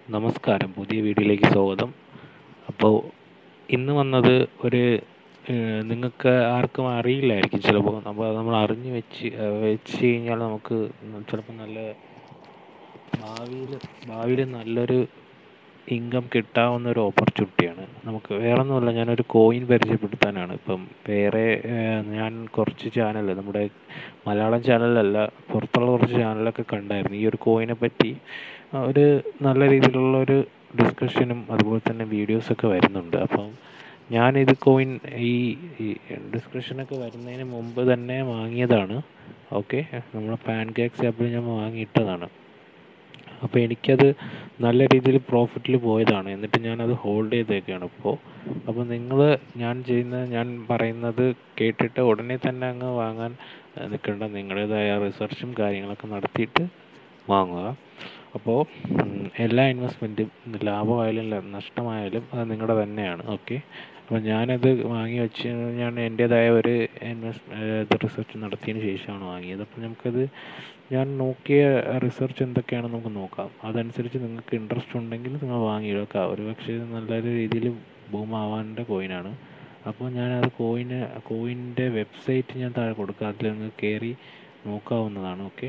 നമസ്കാരം പുതിയ വീഡിയോയിലേക്ക് സ്വാഗതം അപ്പോൾ ഇന്ന് വന്നത് ഒരു നിങ്ങൾക്ക് ആർക്കും അറിയില്ലായിരിക്കും ചിലപ്പോൾ അപ്പോൾ നമ്മൾ അറിഞ്ഞ് വെച്ച് വെച്ച് കഴിഞ്ഞാൽ നമുക്ക് ചിലപ്പോൾ നല്ല ഭാവിയിൽ ഭാവിയിൽ നല്ലൊരു ഇൻകം കിട്ടാവുന്ന ഒരു ഓപ്പർച്യൂണിറ്റിയാണ് നമുക്ക് വേറൊന്നുമല്ല ഞാനൊരു കോയിൻ പരിചയപ്പെടുത്താനാണ് ഇപ്പം വേറെ ഞാൻ കുറച്ച് ചാനൽ നമ്മുടെ മലയാളം ചാനലല്ല പുറത്തുള്ള കുറച്ച് ചാനലൊക്കെ കണ്ടായിരുന്നു ഈ ഒരു കോയിനെ പറ്റി ഒരു നല്ല രീതിയിലുള്ള ഒരു ഡിസ്കഷനും അതുപോലെ തന്നെ വീഡിയോസൊക്കെ വരുന്നുണ്ട് അപ്പം ഞാനിത് കോയിൻ ഈ ഈ ഡിസ്കഷനൊക്കെ വരുന്നതിന് മുമ്പ് തന്നെ വാങ്ങിയതാണ് ഓക്കെ നമ്മുടെ പാൻ കേക്ക്സ് ആപ്പിൽ ഞാൻ വാങ്ങിയിട്ടതാണ് അപ്പോൾ എനിക്കത് നല്ല രീതിയിൽ പ്രോഫിറ്റിൽ പോയതാണ് എന്നിട്ട് ഞാനത് ഹോൾഡ് ചെയ്തേക്കാണ് ഇപ്പോൾ അപ്പോൾ നിങ്ങൾ ഞാൻ ചെയ്യുന്ന ഞാൻ പറയുന്നത് കേട്ടിട്ട് ഉടനെ തന്നെ അങ്ങ് വാങ്ങാൻ നിൽക്കേണ്ട നിങ്ങളുടേതായ റിസർച്ചും കാര്യങ്ങളൊക്കെ നടത്തിയിട്ട് വാങ്ങുക അപ്പോൾ എല്ലാ ഇൻവെസ്റ്റ്മെൻറ്റും ലാഭമായാലും നഷ്ടമായാലും അത് നിങ്ങളുടെ തന്നെയാണ് ഓക്കെ അപ്പോൾ ഞാനത് വാങ്ങി വെച്ച് ഞാൻ എൻ്റേതായ ഒരു ഇൻവെസ്റ്റ് റിസർച്ച് നടത്തിയതിന് ശേഷമാണ് വാങ്ങിയത് അപ്പോൾ നമുക്കത് ഞാൻ നോക്കിയ റിസർച്ച് എന്തൊക്കെയാണെന്ന് നമുക്ക് നോക്കാം അതനുസരിച്ച് നിങ്ങൾക്ക് ഇൻട്രസ്റ്റ് ഉണ്ടെങ്കിൽ നിങ്ങൾ വാങ്ങിയെടുക്കുക ഒരു പക്ഷേ നല്ലൊരു രീതിയിൽ ബൂമാവാൻ്റെ കോയിനാണ് അപ്പോൾ ഞാനത് കോയിന് കോയിൻ്റെ വെബ്സൈറ്റ് ഞാൻ താഴെ കൊടുക്കുക അതിൽ നിങ്ങൾക്ക് കയറി നോക്കാവുന്നതാണ് okay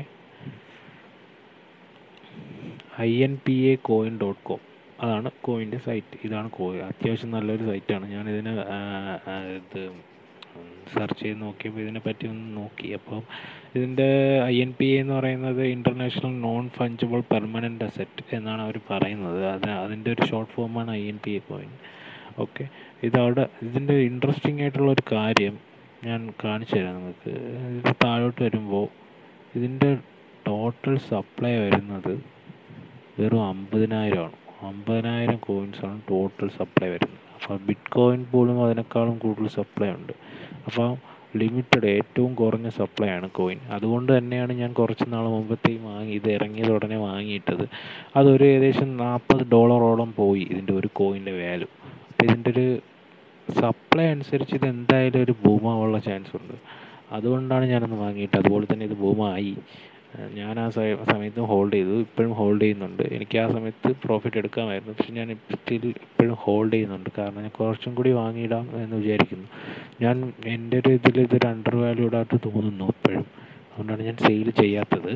I N P A coin dot com അതാണ് കോയിൻ്റെ സൈറ്റ് ഇതാണ് കോയിൻ അത്യാവശ്യം നല്ലൊരു സൈറ്റാണ് ഞാൻ ഇതിനെ ഇത് സെർച്ച് ചെയ്ത് നോക്കിയപ്പോൾ ഇതിനെ പറ്റി ഒന്ന് നോക്കി അപ്പം ഇതിൻ്റെ ഐ എൻ പി എ എന്ന് പറയുന്നത് international non fungible permanent asset എന്നാണ് അവർ പറയുന്നത് അത് അതിൻ്റെ ഒരു ഷോർട്ട് ഫോമാണ് I N P A coin okay ഇതവിടെ ഇതിൻ്റെ ഇൻട്രസ്റ്റിംഗ് ആയിട്ടുള്ള ഒരു കാര്യം ഞാൻ കാണിച്ചു തരാം നിങ്ങൾക്ക് ഇത് താഴോട്ട് വരുമ്പോൾ ഇതിൻ്റെ ടോട്ടൽ സപ്ലൈ വരുന്നത് വെറും അമ്പതിനായിരമാണ് അമ്പതിനായിരം കോയിൻസാണ് ടോട്ടൽ സപ്ലൈ വരുന്നത് അപ്പോൾ ബിറ്റ് കോയിൻ പോലും അതിനേക്കാളും കൂടുതൽ സപ്ലൈ ഉണ്ട് അപ്പോൾ ലിമിറ്റഡ് ഏറ്റവും കുറഞ്ഞ സപ്ലൈ ആണ് കോയിൻ അതുകൊണ്ട് തന്നെയാണ് ഞാൻ കുറച്ച് നാൾ മുമ്പത്തേക്ക് വാങ്ങി ഇത് ഇറങ്ങിയത് ഉടനെ വാങ്ങിയിട്ടത് അതൊരു ഏകദേശം നാൽപ്പത് ഡോളറോളം പോയി ഇതിൻ്റെ ഒരു കോയിൻ്റെ വാല്യൂ അപ്പോൾ ഇതിൻ്റെ ഒരു സപ്ലൈ അനുസരിച്ച് ഇത് എന്തായാലും ഒരു ബൂമാവുള്ള ചാൻസ് ഉണ്ട് അതുകൊണ്ടാണ് ഞാനൊന്ന് വാങ്ങിയിട്ട് അതുപോലെ തന്നെ ഇത് ബൂമായി ഞാൻ ആ സമയത്ത് ഹോൾഡ് ചെയ്തു ഇപ്പോഴും ഹോൾഡ് ചെയ്യുന്നുണ്ട് എനിക്ക് ആ സമയത്ത് പ്രോഫിറ്റ് എടുക്കാമായിരുന്നു പക്ഷെ ഞാൻ സ്റ്റിൽ ഇപ്പോഴും ഹോൾഡ് ചെയ്യുന്നുണ്ട് കാരണം ഞാൻ കുറച്ചും കൂടി വാങ്ങിയിടാം എന്ന് വിചാരിക്കുന്നു ഞാൻ എൻ്റെ ഒരു ഇതിൽ ഇതൊരു അണ്ടർ വാല്യൂഡ് ആയിട്ട് തോന്നുന്നു ഇപ്പോഴും അതുകൊണ്ടാണ് ഞാൻ സെയിൽ ചെയ്യാത്തത്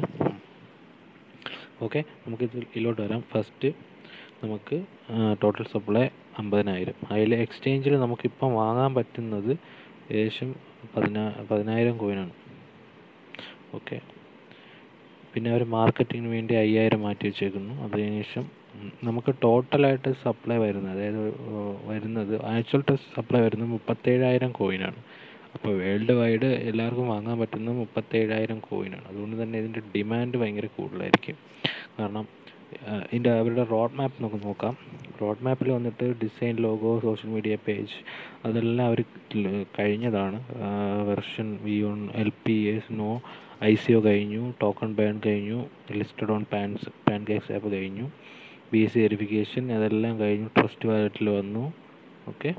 ഓക്കെ നമുക്ക് ഇതിലോട്ട് വരാം ഫസ്റ്റ് നമുക്ക് ടോട്ടൽ സപ്ലൈ അമ്പതിനായിരം അതിൽ എക്സ്ചേഞ്ചിൽ നമുക്കിപ്പം വാങ്ങാൻ പറ്റുന്നത് ഏകദേശം പതിനാ പതിനായിരം കോയിനാണ് ഓക്കെ പിന്നെ അവർ മാർക്കറ്റിങ്ങിന് വേണ്ടി അയ്യായിരം മാറ്റി വെച്ചേക്കുന്നു അതിന് ശേഷം നമുക്ക് ടോട്ടലായിട്ട് സപ്ലൈ വരുന്നത് അതായത് വരുന്നത് ആക്ച്വൽ ടെസ്റ്റ് സപ്ലൈ വരുന്നത് മുപ്പത്തേഴായിരം കോയിനാണ് അപ്പോൾ വേൾഡ് വൈഡ് എല്ലാവർക്കും വാങ്ങാൻ പറ്റുന്നത് മുപ്പത്തേഴായിരം കോയിനാണ് അതുകൊണ്ട് തന്നെ ഇതിൻ്റെ ഡിമാൻഡ് ഭയങ്കര കൂടുതലായിരിക്കും കാരണം ഇതിൻ്റെ അവരുടെ റോഡ് മാപ്പ് നമുക്ക് നോക്കാം റോഡ് മാപ്പിൽ വന്നിട്ട് design logo social media page അതെല്ലാം അവർ കഴിഞ്ഞതാണ് version V on L P S no I C O കഴിഞ്ഞു ടോക്കൺ ബാൻ കഴിഞ്ഞു listed on pans PancakeSwap കഴിഞ്ഞു ബി എസ് സി വെരിഫിക്കേഷൻ അതെല്ലാം കഴിഞ്ഞു ട്രസ്റ്റ് വാലറ്റിൽ വന്നു ഓക്കെ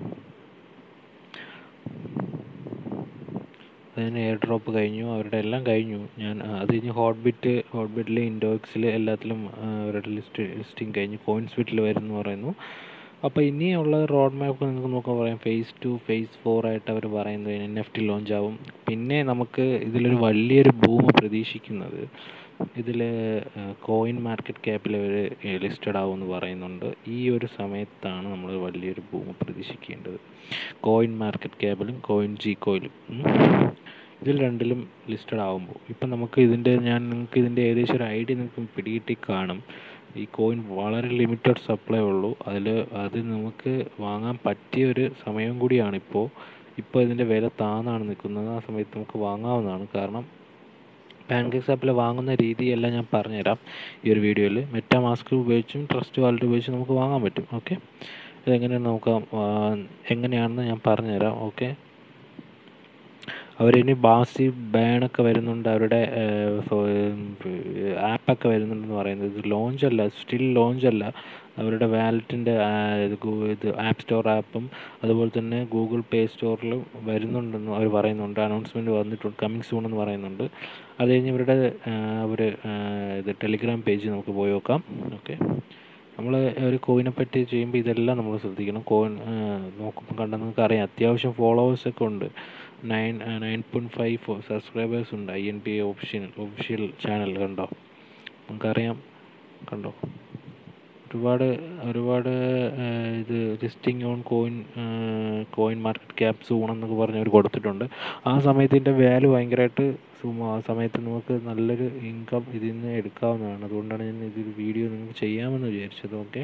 അതിന് എയർ ഡ്രോപ്പ് കഴിഞ്ഞു അവരുടെ എല്ലാം കഴിഞ്ഞു ഞാൻ അത് കഴിഞ്ഞ് ഹോട്ട് ബിറ്റ് ഹോട്ട് ബിറ്റിൽ ഇൻഡോക്സിൽ എല്ലാത്തിലും അവരുടെ ലിസ്റ്റ് ലിസ്റ്റിംഗ് കഴിഞ്ഞു കോയിൻസ് ബിറ്റിൽ വരുന്നു പറയുന്നു അപ്പോൾ ഇനിയുള്ള റോഡ് മാപ്പ് നിങ്ങൾക്ക് നോക്കാൻ പറയാം ഫേസ് ടു ഫേസ് ഫോർ ആയിട്ട് അവർ പറയുന്നത് എൻ എഫ് ടി ലോഞ്ച് ആവും പിന്നെ നമുക്ക് ഇതിലൊരു വലിയൊരു ബൂം പ്രതീക്ഷിക്കുന്നത് ഇതിൽ കോയിൻ മാർക്കറ്റ് ക്യാപ്പിൽ അവർ ലിസ്റ്റഡ് ആവുമെന്ന് പറയുന്നുണ്ട് ഈ ഒരു സമയത്താണ് നമ്മൾ വലിയൊരു ബൂം പ്രതീക്ഷിക്കേണ്ടത് കോയിൻ മാർക്കറ്റ് ക്യാപ്പിലും കോയിൻ ജി കോയിലും ഇതിൽ രണ്ടിലും ലിസ്റ്റഡ് ആകുമ്പോൾ ഇപ്പം നമുക്ക് ഇതിൻ്റെ ഞാൻ നിങ്ങൾക്ക് ഇതിൻ്റെ ഏകദേശം ഒരു ഐഡിയ നിങ്ങൾക്ക് പിടികിട്ടി കാണും ഈ കോയിൻ വളരെ ലിമിറ്റഡ് സപ്ലൈ ഉള്ളൂ അതിൽ അത് നമുക്ക് വാങ്ങാൻ പറ്റിയ ഒരു സമയം കൂടിയാണ് ഇപ്പോൾ ഇപ്പോൾ ഇതിൻ്റെ വില താന്നാണ് നിൽക്കുന്നത് ആ സമയത്ത് നമുക്ക് വാങ്ങാവുന്നതാണ് കാരണം പാൻകേക്സ് ആപ്പിൽ വാങ്ങുന്ന രീതിയെല്ലാം ഞാൻ പറഞ്ഞുതരാം ഈ ഒരു വീഡിയോയിൽ മെറ്റാ മാസ്ക് ഉപയോഗിച്ചും ട്രസ്റ്റ് വാലറ്റ് ഉപയോഗിച്ചും നമുക്ക് വാങ്ങാൻ പറ്റും ഓക്കെ ഇതെങ്ങനെയാണ് നമുക്ക് എങ്ങനെയാണെന്ന് ഞാൻ പറഞ്ഞുതരാം ഓക്കെ അവരിനി ബാസി ബാനൊക്കെ വരുന്നുണ്ട് അവരുടെ ആപ്പൊക്കെ വരുന്നുണ്ടെന്ന് പറയുന്നത് ഇത് ലോഞ്ച് അല്ല സ്റ്റിൽ ലോഞ്ച് അല്ല അവരുടെ വാലറ്റിൻ്റെ ഇത് ആപ്പ് സ്റ്റോർ ആപ്പും അതുപോലെ തന്നെ ഗൂഗിൾ പ്ലേ സ്റ്റോറിലും വരുന്നുണ്ടെന്ന് അവർ പറയുന്നുണ്ട് അനൗൺസ്മെൻറ്റ് വന്നിട്ടുണ്ട് കമ്മിങ് സൂൺ എന്ന് പറയുന്നുണ്ട് അത് കഴിഞ്ഞ് ഇവരുടെ ഒരു ഇത് ടെലിഗ്രാം പേജ് നമുക്ക് പോയി നോക്കാം ഓക്കെ നമ്മൾ ഒരു കോയിനെ പറ്റി ചെയ്യുമ്പോൾ ഇതെല്ലാം നമ്മൾ ശ്രദ്ധിക്കണം കോയിൻ നോക്കുമ്പോൾ കണ്ടാൽ നിങ്ങൾക്ക് അറിയാം അത്യാവശ്യം ഫോളോവേഴ്സൊക്കെ ഉണ്ട് nine nine point five subscribers ഉണ്ട് I N P official official channel കണ്ടോ നമുക്കറിയാം കണ്ടോ ഒരുപാട് ഒരുപാട് ഇത് listing on coin coin market cap soon എന്നൊക്കെ പറഞ്ഞ് അവർ കൊടുത്തിട്ടുണ്ട് ആ സമയത്ത് ഇതിൻ്റെ വാല്യൂ ഭയങ്കരമായിട്ട് ആ സമയത്ത് നമുക്ക് നല്ലൊരു ഇൻകം ഇതിൽ നിന്ന് എടുക്കാവുന്നതാണ് അതുകൊണ്ടാണ് ഞാൻ ഇതൊരു വീഡിയോ നിങ്ങൾക്ക് ചെയ്യാമെന്ന് വിചാരിച്ചത് ഓക്കെ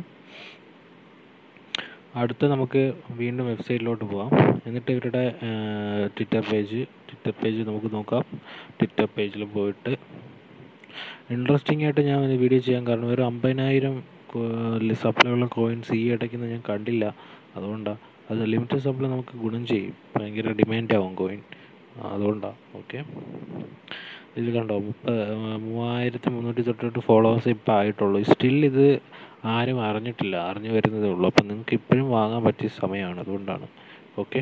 അടുത്ത നമുക്ക് വീണ്ടും വെബ്സൈറ്റിലോട്ട് പോകാം എന്നിട്ട് ഇവരുടെ ട്വിറ്റർ പേജ് ട്വിറ്റർ പേജ് നമുക്ക് നോക്കാം ട്വിറ്റർ പേജിൽ പോയിട്ട് ഇൻട്രസ്റ്റിംഗ് ആയിട്ട് ഞാൻ വീഡിയോ ചെയ്യാൻ കാരണം ഒരു അമ്പതിനായിരം സപ്ലൈ ഉള്ള കോയിൻസ് ഈ ഇടയ്ക്കൊന്നും ഞാൻ കണ്ടില്ല അതുകൊണ്ടാണ് അത് ലിമിറ്റഡ് സപ്ലൈ നമുക്ക് ഗുണം ചെയ്യും ഭയങ്കര ഡിമാൻഡ് ആവും കോയിൻ അതുകൊണ്ടാണ് ഓക്കെ ഇത് കണ്ടോ മുപ്പത് മൂവായിരത്തി മുന്നൂറ്റി തൊട്ടിട്ട് ഫോളോവേഴ്സ് ഇപ്പോൾ ആയിട്ടുള്ളൂ സ്റ്റിൽ ഇത് ആരും അറിഞ്ഞിട്ടില്ല അറിഞ്ഞു വരുന്നതേ ഉള്ളൂ അപ്പം നിങ്ങൾക്ക് ഇപ്പോഴും വാങ്ങാൻ പറ്റിയ സമയമാണ് അതുകൊണ്ടാണ് ഓക്കെ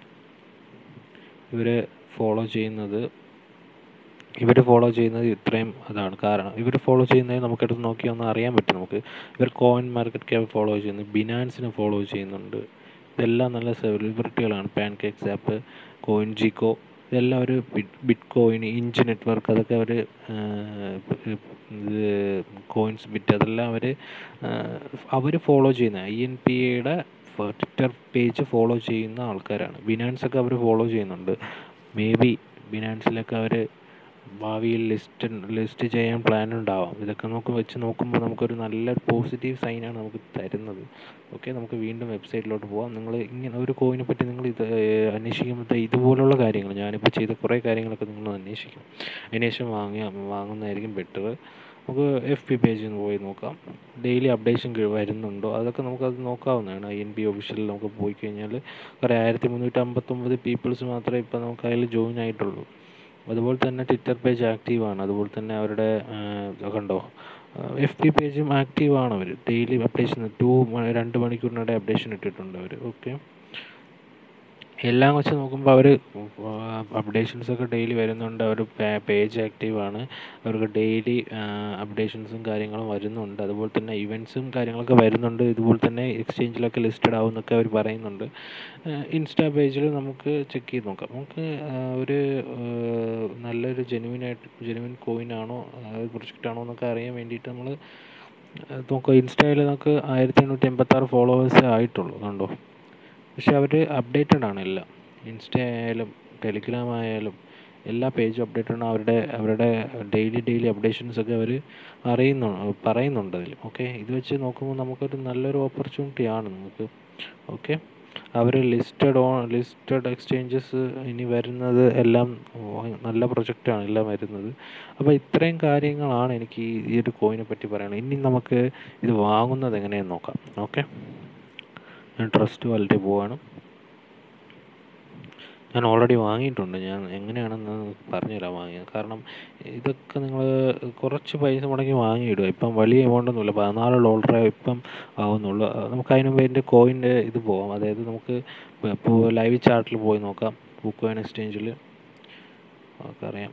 ഇവരെ ഫോളോ ചെയ്യുന്നത് ഇവർ ഫോളോ ചെയ്യുന്നത് ഇത്രയും അതാണ് കാരണം ഇവർ ഫോളോ ചെയ്യുന്നത് നമുക്കെടുത്ത് നോക്കി ഒന്ന് അറിയാൻ പറ്റും നമുക്ക് ഇവർ കോയിൻ മാർക്കറ്റ് ക്യാപ് ഫോളോ ചെയ്യുന്നു ബിനാൻസിനെ ഫോളോ ചെയ്യുന്നുണ്ട് ഇതെല്ലാം നല്ല സെലിബ്രിറ്റികളാണ് പാൻ കേക്ക്സ് ആപ്പ് കോയിൻ ജിക്കോ ഇതെല്ലാം ഒരു bit bitcoin inch network അതൊക്കെ അവർ ഇത് കോയിൻസ് ബിറ്റ് അതെല്ലാം അവർ അവർ ഫോളോ ചെയ്യുന്ന ഐ എൻ പി എയുടെ ട്വിറ്റർ പേജ് ഫോളോ ചെയ്യുന്ന ആൾക്കാരാണ് ബിനാൻസ് ഒക്കെ അവർ ഫോളോ ചെയ്യുന്നുണ്ട് മേ ബി ബിനാൻസിലൊക്കെ അവർ ഭാവിയിൽ ലിസ്റ്റ് ലിസ്റ്റ് ചെയ്യാൻ പ്ലാൻ ഉണ്ടാവാം ഇതൊക്കെ നമുക്ക് വെച്ച് നോക്കുമ്പോൾ നമുക്കൊരു നല്ല പോസിറ്റീവ് സൈനാണ് നമുക്ക് തരുന്നത് ഓക്കെ നമുക്ക് വീണ്ടും വെബ്സൈറ്റിലോട്ട് പോകാം നിങ്ങൾ ഇങ്ങനെ ഒരു കോയിനെ പറ്റി നിങ്ങൾ ഇത് അന്വേഷിക്കുമ്പോൾ ഇതുപോലുള്ള കാര്യങ്ങൾ ഞാനിപ്പോൾ ചെയ്ത കുറേ കാര്യങ്ങളൊക്കെ നിങ്ങൾ അന്വേഷിക്കും അതിനുശേഷം വാങ്ങിയ വാങ്ങുന്നതായിരിക്കും ബെറ്റർ നമുക്ക് എഫ് പി പേജിൽ നിന്ന് പോയി നോക്കാം ഡെയിലി അപ്ഡേഷൻ വരുന്നുണ്ടോ അതൊക്കെ നമുക്കത് നോക്കാവുന്നതാണ് ഐ എൻ പി ഒഫീഷ്യലിൽ നമുക്ക് പോയി കഴിഞ്ഞാൽ കുറേ ആയിരത്തി മുന്നൂറ്റി അമ്പത്തൊമ്പത് പീപ്പിൾസ് മാത്രമേ ഇപ്പോൾ നമുക്ക് അതിൽ ജോയിൻ ആയിട്ടുള്ളൂ അതുപോലെ തന്നെ ട്വിറ്റർ പേജ് ആക്റ്റീവാണ് അതുപോലെ തന്നെ അവരുടെ കണ്ടോ എഫ് പി പേജും ആക്റ്റീവാണ് അവർ ഡെയിലി അപ്ഡേഷൻ ടു രണ്ട് മണിക്കൂറിനിടെ അപ്ഡേഷൻ ഇട്ടിട്ടുണ്ട് അവർ ഓക്കെ എല്ലാം വെച്ച് നോക്കുമ്പോൾ അവർ അപ്ഡേഷൻസ് ഒക്കെ ഡെയിലി വരുന്നുണ്ട് അവർ പേജ് ആക്റ്റീവാണ് അവർക്ക് ഡെയിലി അപ്ഡേഷൻസും കാര്യങ്ങളും വരുന്നുണ്ട് അതുപോലെ തന്നെ ഇവൻറ്റ്സും കാര്യങ്ങളൊക്കെ വരുന്നുണ്ട് ഇതുപോലെ തന്നെ എക്സ്ചേഞ്ചിലൊക്കെ ലിസ്റ്റഡ് ആവും എന്നൊക്കെ അവർ പറയുന്നുണ്ട് ഇൻസ്റ്റാ പേജിൽ നമുക്ക് ചെക്ക് ചെയ്ത് നോക്കാം നമുക്ക് ഒരു നല്ലൊരു ജെനുവിനായിട്ട് ജെനുവിൻ കോയിൻ ആണോ പ്രൊജക്റ്റ് ആണോ എന്നൊക്കെ അറിയാൻ വേണ്ടിയിട്ട് നമ്മൾ നോക്കുക ഇൻസ്റ്റയിൽ നമുക്ക് ആയിരത്തി എണ്ണൂറ്റി എൺപത്താറ് ഫോളോവേഴ്സേ ആയിട്ടുള്ളൂ കണ്ടോ പക്ഷെ അവർ അപ്ഡേറ്റഡ് ആണ് എല്ലാം ഇൻസ്റ്റ ആയാലും ടെലിഗ്രാം ആയാലും എല്ലാ പേജും അപ്ഡേറ്റഡ് ആണ് അവരുടെ അവരുടെ ഡെയിലി ഡെയിലി അപ്ഡേഷൻസ് ഒക്കെ അവർ അറിയുന്നു പറയുന്നുണ്ട് അതിൽ ഓക്കെ ഇത് വെച്ച് നോക്കുമ്പോൾ നമുക്കൊരു നല്ലൊരു ഓപ്പർച്യൂണിറ്റി ആണ് നമുക്ക് ഓക്കെ അവർ ലിസ്റ്റഡ് ഓൺ ലിസ്റ്റഡ് എക്സ്ചേഞ്ചസ് ഇനി വരുന്നത് എല്ലാം നല്ല പ്രൊജക്റ്റാണ് എല്ലാം വരുന്നത് അപ്പോൾ ഇത്രയും കാര്യങ്ങളാണ് എനിക്ക് ഈ ഒരു കോയിനെ പറ്റി പറയാനുള്ളത് ഇനി നമുക്ക് ഇത് വാങ്ങുന്നത് എങ്ങനെയെന്ന് നോക്കാം ഓക്കെ ഞാൻ ട്രസ്റ്റ് വാലറ്റിൽ പോവാണ് ഞാൻ ഓൾറെഡി വാങ്ങിയിട്ടുണ്ട് ഞാൻ എങ്ങനെയാണെന്ന് പറഞ്ഞുതരാം വാങ്ങിയത് കാരണം ഇതൊക്കെ നിങ്ങൾ കുറച്ച് പൈസ മുടക്കി വാങ്ങിയിടുക ഇപ്പം വലിയ എമൗണ്ട് ഒന്നുമില്ല പതിനാല് ഡോളറേ ഇപ്പം ആവുന്നുള്ളൂ നമുക്ക് അതിന് മുമ്പ് എൻ്റെ കോയിൻ്റെ ഇത് പോകാം അതായത് നമുക്ക് ഇപ്പോൾ ലൈവ് ചാർട്ടിൽ പോയി നോക്കാം ബുക്ക് കോയിൻ എക്സ്ചേഞ്ചിൽ നമുക്കറിയാം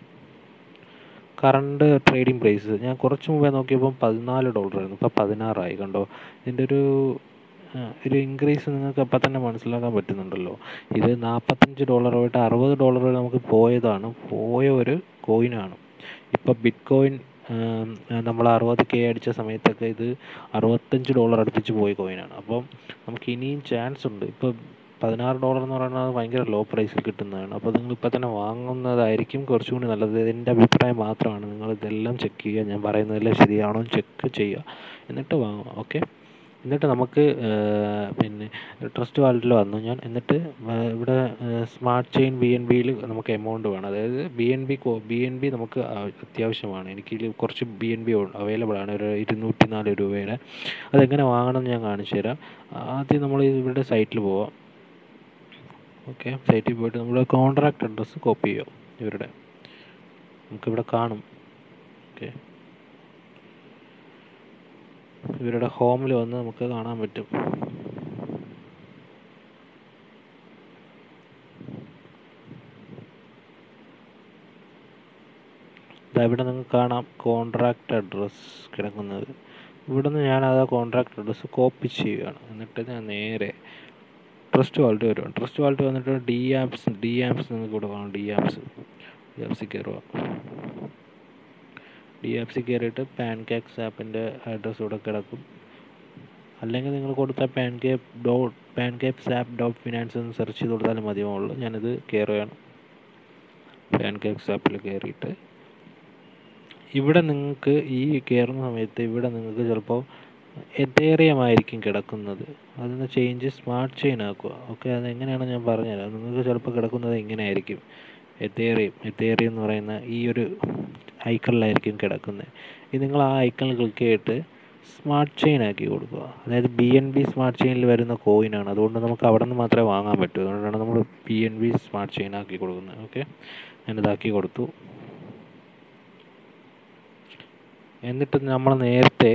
കറണ്ട് ട്രേഡിംഗ് പ്രൈസ് ഞാൻ കുറച്ച് മുമ്പേ നോക്കിയപ്പം പതിനാല് ഡോളറായിരുന്നു ഇപ്പോൾ പതിനാറായി കണ്ടോ ഇതിൻ്റെ ഒരു ഒരു ഇൻക്രീസ് നിങ്ങൾക്ക് അപ്പം തന്നെ മനസ്സിലാക്കാൻ പറ്റുന്നുണ്ടല്ലോ ഇത് നാൽപ്പത്തഞ്ച് ഡോളർ പോയിട്ട് അറുപത് ഡോളർ വരെ നമുക്ക് പോയതാണ് പോയ ഒരു കോയിനാണ് ഇപ്പോൾ ബിറ്റ് കോയിൻ നമ്മൾ അറുപത് കെ അടിച്ച സമയത്തൊക്കെ ഇത് അറുപത്തഞ്ച് ഡോളർ അടുപ്പിച്ച് പോയ കോയിനാണ് അപ്പം നമുക്ക് ഇനിയും ചാൻസ് ഉണ്ട് ഇപ്പോൾ പതിനാറ് ഡോളർ എന്ന് പറയുന്നത് ഭയങ്കര ലോ പ്രൈസിൽ കിട്ടുന്നതാണ് അപ്പോൾ നിങ്ങൾ ഇപ്പോൾ തന്നെ വാങ്ങുന്നതായിരിക്കും കുറച്ചും കൂടി നല്ലത് എൻ്റെ അഭിപ്രായം മാത്രമാണ് നിങ്ങൾ ഇതെല്ലാം ചെക്ക് ചെയ്യുക ഞാൻ പറയുന്നതെല്ലാം ശരിയാണോ ചെക്ക് ചെയ്യുക എന്നിട്ട് വാങ്ങുക ഓക്കെ എന്നിട്ട് നമുക്ക് പിന്നെ ട്രസ്റ്റ് വാലറ്റിൽ വന്നു ഞാൻ എന്നിട്ട് ഇവിടെ സ്മാർട്ട് ചെയിൻ ബി എൻ ബിയിൽ നമുക്ക് എമൗണ്ട് വേണം അതായത് B N B B N B നമുക്ക് അത്യാവശ്യമാണ് എനിക്ക് കുറച്ച് ബി എൻ ബി അവൈലബിൾ ആണ് ഒരു ഇരുന്നൂറ്റി നാല് രൂപയുടെ അതെങ്ങനെ വാങ്ങണം ഞാൻ കാണിച്ചു തരാം ആദ്യം നമ്മൾ ഇവരുടെ സൈറ്റിൽ പോവാം ഓക്കെ സൈറ്റിൽ പോയിട്ട് നമ്മൾ കോൺട്രാക്ട് അഡ്രസ്സ് കോപ്പി ചെയ്യാം ഇവരുടെ നമുക്കിവിടെ കാണും ഓക്കെ ഇവരുടെ ഹോമിൽ വന്ന് നമുക്ക് കാണാൻ പറ്റും ഇവിടെ നിങ്ങൾക്ക് കാണാം കോൺട്രാക്ട് അഡ്രസ് കിടക്കുന്നത് ഇവിടുന്ന് ഞാൻ അത് കോൺട്രാക്ട് അഡ്രസ്സ് കോപ്പി ചെയ്യുകയാണ് എന്നിട്ട് ഞാൻ നേരെ ട്രസ്റ്റ് വാൾട്ട് വരുവാണ് ട്രസ്റ്റ് വാൾട്ട് വന്നിട്ട് ഡി ആപ്സ് ഡി ആപ്സ് നിങ്ങൾക്ക് ഇവിടെ കാണാം ഡി ആപ്സ് ഡി ആപ്സിൽ കയറുക ഡി ആപ്സിൽ കയറിയിട്ട് പാൻ കേക്ക്സ് ആപ്പിൻ്റെ അഡ്രസ്സ് ഇവിടെ കിടക്കും അല്ലെങ്കിൽ നിങ്ങൾ കൊടുത്ത PancakeSwap dot PancakeSwap dot finance എന്ന് സെർച്ച് ചെയ്ത് കൊടുത്താലും മതിയാവുള്ളൂ ഞാനിത് കയറുകയാണ് പാൻ കേക്ക്സ് ആപ്പിൽ കയറിയിട്ട് ഇവിടെ നിങ്ങൾക്ക് ഈ കയറുന്ന സമയത്ത് ഇവിടെ നിങ്ങൾക്ക് ചിലപ്പോൾ എതേറിയമായിരിക്കും കിടക്കുന്നത് അതൊന്ന് ചേഞ്ച് സ്മാർട്ട് ചെയിൻ ആക്കുക ഓക്കെ അതെങ്ങനെയാണ് ഞാൻ പറഞ്ഞുതരാം നിങ്ങൾക്ക് ചിലപ്പോൾ കിടക്കുന്നത് ഇങ്ങനെ ആയിരിക്കും എതേറിയം എതേറിയം എന്ന് പറയുന്ന ഈ ഒരു ഐക്കണിലായിരിക്കും കിടക്കുന്നത് ഇത് നിങ്ങൾ ആ ഐക്കണിൽ ക്ലിക്ക് ചെയ്തിട്ട് സ്മാർട്ട് ചെയിൻ ആക്കി കൊടുക്കുക അതായത് ബി എൻ ബി സ്മാർട്ട് ചെയിനിൽ വരുന്ന കോയിനാണ് അതുകൊണ്ട് നമുക്ക് അവിടെ നിന്ന് മാത്രമേ വാങ്ങാൻ പറ്റൂ അതുകൊണ്ടാണ് നമ്മൾ B N B smart chain ആക്കി കൊടുക്കുന്നത് ഓക്കെ ഞാനിതാക്കി കൊടുത്തു എന്നിട്ട് നമ്മൾ നേരത്തെ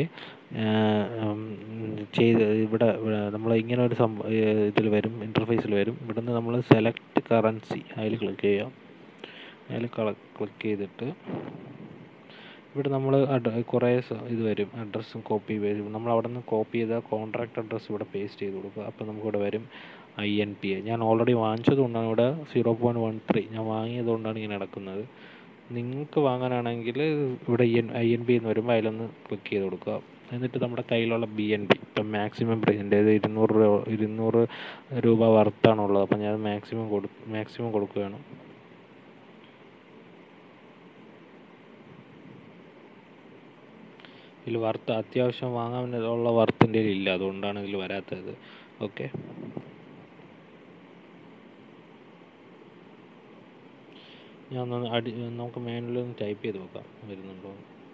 ചെയ്ത് ഇവിടെ നമ്മൾ ഇങ്ങനെ ഒരു സംഭവം ഇതിൽ വരും ഇൻ്റർഫേസിൽ വരും ഇവിടുന്ന് നമ്മൾ സെലക്ട് കറൻസി അതിൽ ക്ലിക്ക് ചെയ്യാം അതിൽ ക്ലിക്ക് ചെയ്തിട്ട് ഇവിടെ നമ്മൾ കുറേ ഇത് വരും അഡ്രസ്സും കോപ്പി വരും നമ്മൾ അവിടെ നിന്ന് കോപ്പി ചെയ്ത കോൺട്രാക്ട് അഡ്രസ്സ് ഇവിടെ പേസ്റ്റ് ചെയ്ത് കൊടുക്കുക അപ്പോൾ നമുക്കിവിടെ വരും ഐ എൻ പി എ ഞാൻ ഓൾറെഡി വാങ്ങിച്ചത് കൊണ്ടാണ് ഇവിടെ സീറോ പോയിൻറ്റ് വൺ ത്രീ ഞാൻ വാങ്ങിയത് കൊണ്ടാണ് ഇങ്ങനെ നടക്കുന്നത് നിങ്ങൾക്ക് വാങ്ങാനാണെങ്കിൽ ഇവിടെ എൻ ഐ എൻ ബി എന്ന് വരുമ്പോൾ അതിലൊന്ന് ക്ലിക്ക് ചെയ്ത് കൊടുക്കുക എന്നിട്ട് നമ്മുടെ കയ്യിലുള്ള ബി എൻ ബി ഇപ്പം മാക്സിമം എൻ്റെ ഇരുന്നൂറ് രൂപ ഇരുന്നൂറ് രൂപ വർത്താണ് അപ്പം ഞാൻ മാക്സിമം കൊടു മാക്സിമം കൊടുക്കുകയാണ് ഇതിൽ വർത്ത് അത്യാവശ്യം വാങ്ങാനുള്ള വർത്തിൻ്റെ ഇല്ല അതുകൊണ്ടാണ് ഇതിൽ വരാത്തത് ഓക്കെ ഞാൻ ഒന്ന് അടി നമുക്ക് മാനുവലിൽ ഒന്ന് ടൈപ്പ് ചെയ്ത് നോക്കാം വരുന്നുണ്ടോ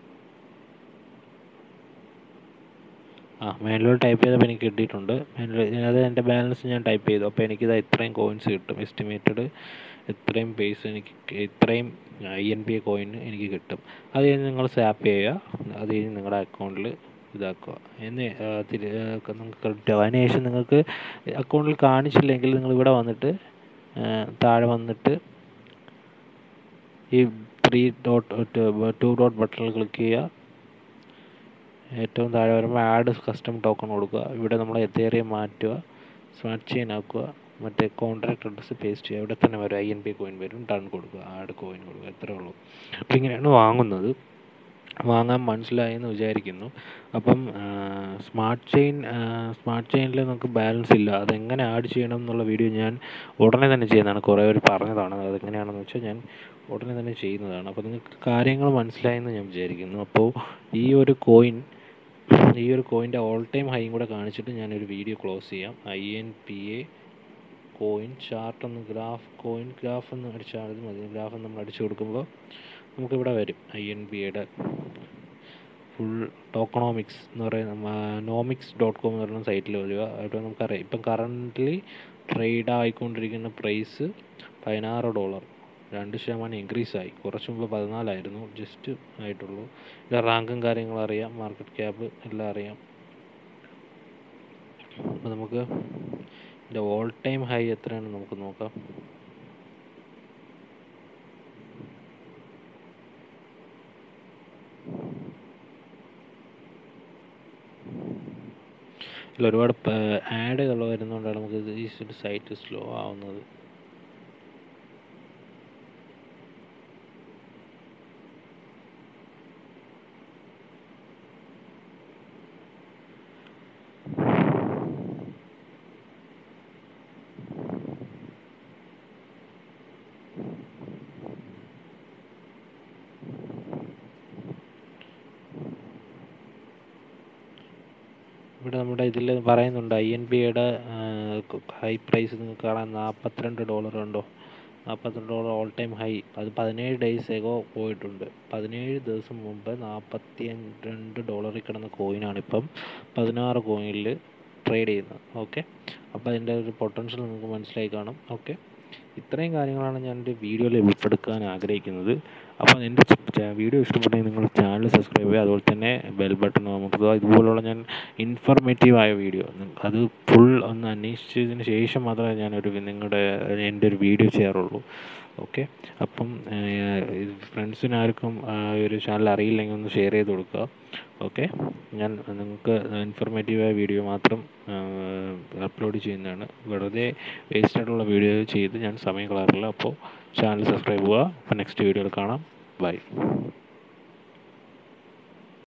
ആ മാനുവൽ ടൈപ്പ് ചെയ്തപ്പോൾ എനിക്ക് കിട്ടിയിട്ടുണ്ട് മാനുവൽ അത് എൻ്റെ ബാലൻസ് ഞാൻ ടൈപ്പ് ചെയ്തു അപ്പോൾ എനിക്കിത് ഇത്രയും കോയിൻസ് കിട്ടും എസ്റ്റിമേറ്റഡ് ഇത്രയും പേസ് എനിക്ക് ഇത്രയും ഐ എൻ പി കോയിൻ എനിക്ക് കിട്ടും അത് കഴിഞ്ഞ് നിങ്ങൾ സ്വാപ്പ് ചെയ്യുക അത് കഴിഞ്ഞ് നിങ്ങളുടെ അക്കൗണ്ടിൽ ഇതാക്കുക എന്ന് നിങ്ങൾക്ക് കിട്ടുക അതിനുശേഷം നിങ്ങൾക്ക് അക്കൗണ്ടിൽ കാണിച്ചില്ലെങ്കിൽ നിങ്ങൾ ഇവിടെ വന്നിട്ട് താഴെ വന്നിട്ട് ഈ ത്രീ ഡോട്ട് ടു ഡോട്ട് ബട്ടണിൽ ക്ലിക്ക് ചെയ്യുക ഏറ്റവും താഴെ വരുമ്പോൾ ആഡ് കസ്റ്റം ടോക്കൺ കൊടുക്കുക ഇവിടെ നമ്മൾ എത്തേറിയം മാറ്റുക സ്മാർട്ട് ചെയിൻ ആക്കുക മറ്റേ കോൺട്രാക്ട് അഡ്രസ്സ് പേസ്റ്റ് ചെയ്യുക ഇവിടെ തന്നെ വരും ഐ എൻ പി കോയിൻ വരും ടൺ കൊടുക്കുക ആഡ് കോയിൻ കൊടുക്കുക എത്രയേ ഉള്ളൂ അപ്പോൾ ഇങ്ങനെയാണ് വാങ്ങുന്നത് വാങ്ങാൻ മനസ്സിലായി എന്ന് വിചാരിക്കുന്നു അപ്പം സ്മാർട്ട് ചെയിൻ സ്മാർട്ട് ചെയിനിൽ നമുക്ക് ബാലൻസ് ഇല്ല അതെങ്ങനെ ആഡ് ചെയ്യണം എന്നുള്ള വീഡിയോ ഞാൻ ഉടനെ തന്നെ ചെയ്യുന്നതാണ് കുറേ പേര് പറഞ്ഞതാണ് അതെങ്ങനെയാണെന്ന് വെച്ചാൽ ഞാൻ ഉടനെ തന്നെ ചെയ്യുന്നതാണ് അപ്പോൾ നിങ്ങൾക്ക് കാര്യങ്ങൾ മനസ്സിലായെന്ന് ഞാൻ വിചാരിക്കുന്നു അപ്പോൾ ഈ ഒരു കോയിൻ ഈ ഒരു കോയിൻ്റെ ഓൾ ടൈം ഹൈയും കൂടെ കാണിച്ചിട്ട് ഞാനൊരു വീഡിയോ ക്ലോസ് ചെയ്യാം I N P A coin chart എന്ന് ഗ്രാഫ് കോയിൻ ഗ്രാഫ് എന്ന് അടിച്ചാൽ മതി ഗ്രാഫ് നമ്മൾ അടിച്ചു കൊടുക്കുമ്പോൾ നമുക്കിവിടെ വരും ഐ എൻ ബി എയുടെ ഫുൾ ടോക്കണോമിക്സ് എന്ന് പറയുന്ന നോമിക്സ് ഡോട്ട് കോം എന്ന് പറയുന്ന സൈറ്റിൽ വരിക അവിടെ നമുക്കറിയാം ഇപ്പം കറൻ്റ്ലി ട്രേഡ് ആയിക്കൊണ്ടിരിക്കുന്ന പ്രൈസ് പതിനാറ് ഡോളർ രണ്ട് ശതമാനം ഇൻക്രീസ് ആയി കുറച്ച് മുമ്പ് പതിനാലായിരുന്നു ജസ്റ്റ് ആയിട്ടുള്ളൂ ഇത് റാങ്കും കാര്യങ്ങളും അറിയാം മാർക്കറ്റ് ക്യാപ്പ് എല്ലാം അറിയാം അപ്പോൾ നമുക്ക് ഇതിൻ്റെ ഓൾ ടൈം ഹൈ എത്രയാണെന്ന് നമുക്ക് നോക്കാം ഇതിൽ ഒരുപാട് ആഡുകൾ വരുന്നതുകൊണ്ടാണ് നമുക്ക് ഈ സൈറ്റ് സ്ലോ ആവുന്നത് ഇവിടെ നമ്മുടെ ഇതിൽ പറയുന്നുണ്ട് ഐ എൻ ബിയുടെ ഹൈ പ്രൈസ് നിങ്ങൾക്ക് കാണാൻ നാൽപ്പത്തിരണ്ട് ഡോളർ ഉണ്ടോ നാൽപ്പത്തിരണ്ട് ഡോളർ ഓൾ ടൈം ഹൈ അത് പതിനേഴ് ഡേയ്സ് എഗോ പോയിട്ടുണ്ട് പതിനേഴ് ദിവസം മുമ്പ് നാൽപ്പത്തി രണ്ട് ഡോളറിൽ കിടന്ന കോയിനാണ് ഇപ്പം പതിനാറ് കോയിനിൽ ട്രേഡ് ചെയ്യുന്നത് ഓക്കെ അപ്പോൾ അതിൻ്റെ ഒരു പൊട്ടൻഷ്യൽ നിങ്ങൾക്ക് മനസ്സിലായി കാണും ഓക്കെ ഇത്രയും കാര്യങ്ങളാണ് ഞാൻ എൻ്റെ വീഡിയോയിൽ ഉൾപ്പെടുത്താൻ ആഗ്രഹിക്കുന്നത് അപ്പോൾ എൻ്റെ വീഡിയോ ഇഷ്ടപ്പെട്ടെങ്കിൽ നിങ്ങൾ ചാനൽ സബ്സ്ക്രൈബ് ചെയ്യുക അതുപോലെ തന്നെ ബെൽ ബട്ടൺ അമർത്തുക ഇതുപോലുള്ള ഞാൻ ഇൻഫർമേറ്റീവായ വീഡിയോ അത് ഫുൾ ഒന്ന് അന്വേഷിച്ചതിന് ശേഷം മാത്രമേ ഞാനൊരു നിങ്ങളുടെ എൻ്റെ ഒരു വീഡിയോ ചെയ്യാറുള്ളൂ ഓക്കെ അപ്പം ഫ്രണ്ട്സിന് ആർക്കും ഒരു ചാനൽ അറിയില്ലെങ്കിൽ ഒന്ന് ഷെയർ ചെയ്ത് കൊടുക്കുക ഓക്കെ ഞാൻ നിങ്ങൾക്ക് ഇൻഫർമേറ്റീവായ വീഡിയോ മാത്രം അപ്ലോഡ് ചെയ്യുന്നതാണ് വെറുതെ വേസ്റ്റ് ആയിട്ടുള്ള വീഡിയോ ചെയ്ത് ഞാൻ സമയം കളയാറില്ല അപ്പോൾ ചാനൽ സബ്സ്ക്രൈബ് ചെയ്യുക അപ്പോൾ നെക്സ്റ്റ് വീഡിയോയിൽ കാണാം ബൈ